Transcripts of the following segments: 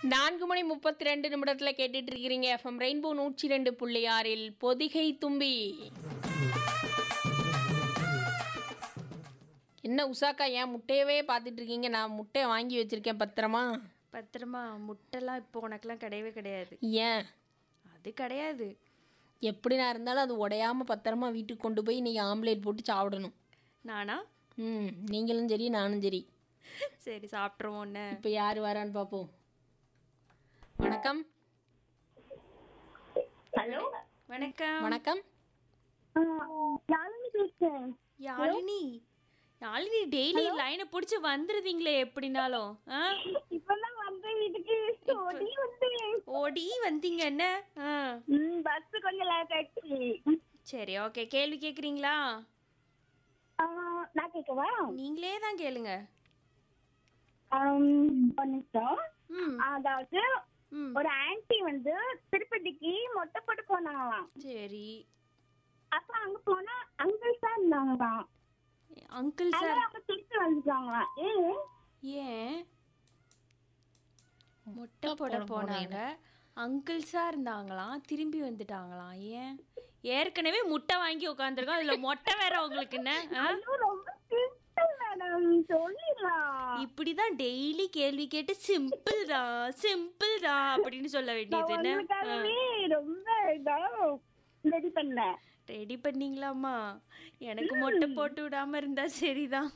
நான்கு மணி முப்பத்தி ரெண்டு நிமிடத்தில் கேட்டுட்டு இருக்கிறீங்க எஃப்எம் ரெயின்போ நூற்றி ரெண்டு புள்ளி ஆறில் பொதிகை தும்பி என்ன உஷாக்கா ஏன் முட்டையவே பார்த்துட்டு இருக்கீங்க நான் முட்டையை வாங்கி வச்சிருக்கேன் பத்திரமா பத்திரமா முட்டைலாம் இப்போ உனக்கெல்லாம் கிடையவே கிடையாது ஏன் அது கிடையாது எப்படி நான் இருந்தாலும் அது உடையாம பத்திரமா வீட்டுக்கு கொண்டு போய் நீங்கள் ஆம்லேட் போட்டு சாப்பிடணும் நானா ம் நீங்களும் சரி நானும் சரி சரி சாப்பிட்ருவோம் ஒன்று இப்போ யார் வரான்னு பார்ப்போம் வணக்கம் ஹலோ வணக்கம் வணக்கம் யாழினி பேசுறேன் யாழினி யாழினி டெய்லி லைனை பிடிச்சி வந்துருதீங்களே எப்படினாலும் ஆ இப்பதான் வந்த வீட்டுக்கு ஓடி வந்து ஓடி வந்தீங்க என்ன ஆ ம் பஸ் கொஞ்சம் லேட் ஆயிடுச்சு சரி ஓகே கேள்வி கேட்குறீங்களா ஆ, நான் கேட்கவா நீங்களே தான் கேளுங்க ஆம், ஒரு நிமிஷம் ம் அதாவது ம் ஒரு ஆன்ட்டி வந்து திருப்பதிக்கு மொட்டை போட்டு போனாங்களாம் சரி அப்ப அங்க போனா அங்கிள் தான் இருந்தாங்களாம் அங்கிள் சார் அதனால அவங்க திருப்பி வந்துட்டாங்களாம் ஏன் ஏன் மொட்டை போட போனாங்க அங்கிள்ஸா இருந்தாங்களாம் திரும்பி வந்துட்டாங்களாம் ஏன் ஏற்கனவே முட்டை வாங்கி உட்காந்துருக்கோம் அதுல மொட்டை வேற உங்களுக்கு என்ன ஆ? ஐயோ, ரொம்ப சிம்பிள் மேடம் சொல்லிடலாம் இப்படிதான் டெய்லி கேள்வி கேட்டு சிம்பிள் தான் சிம்பிள் தான் அப்படின்னு சொல்ல வேண்டியது என்ன உங்களுக்காகவே ரொம்ப இதா ரெடி பண்ணேன் ரெடி பண்ணீங்களாம்மா எனக்கு மொட்டை போட்டு விடாம இருந்தா சரிதான்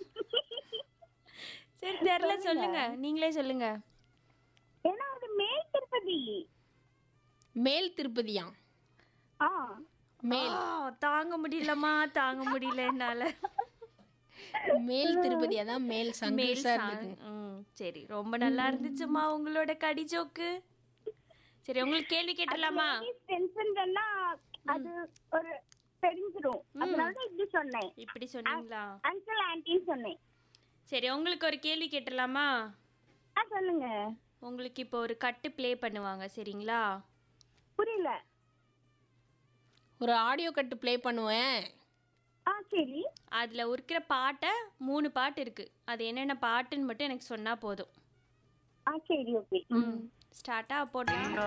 சரி தெரியல சொல்லுங்க நீங்களே சொல்லுங்க ஏன்னா அது மேல் திருப்பதி மேல் திருப்பதியாம் ஆ மேல் ஆ, தாங்க முடியலம்மா தாங்க முடியல என்னால மேல் திருப்பதி அதான் மேல் மேல் சங்கேசா சா- இருக்கு ம், சரி ரொம்ப நல்லா இருந்துச்சுமா உங்களோட கடி ஜோக்கு சரி உங்களுக்கு கேள்வி கேட்டலாமா டென்ஷன் பண்ணா அது ஒரு தெரிஞ்சிடும் அதனால தான் இப்படி சொன்னேன் இப்படி சொன்னீங்களா அங்கிள் ஆன்ட்டின்னு சொன்னேன் சரி உங்களுக்கு ஒரு கேள்வி கேட்டலாமா ஆ சொல்லுங்க உங்களுக்கு இப்போ ஒரு கட்டு ப்ளே பண்ணுவாங்க சரிங்களா புரியல ஒரு ஆடியோ கட்டு ப்ளே பண்ணுவேன் ஆ சரி அதுல இருக்கிற பாட்டை மூணு பாட்டு இருக்கு அது என்னென்ன பாட்டுன்னு மட்டும் எனக்கு சொன்னா போதும் ஆ சரி ஓகே ஸ்டார்ட்டா போடலாம்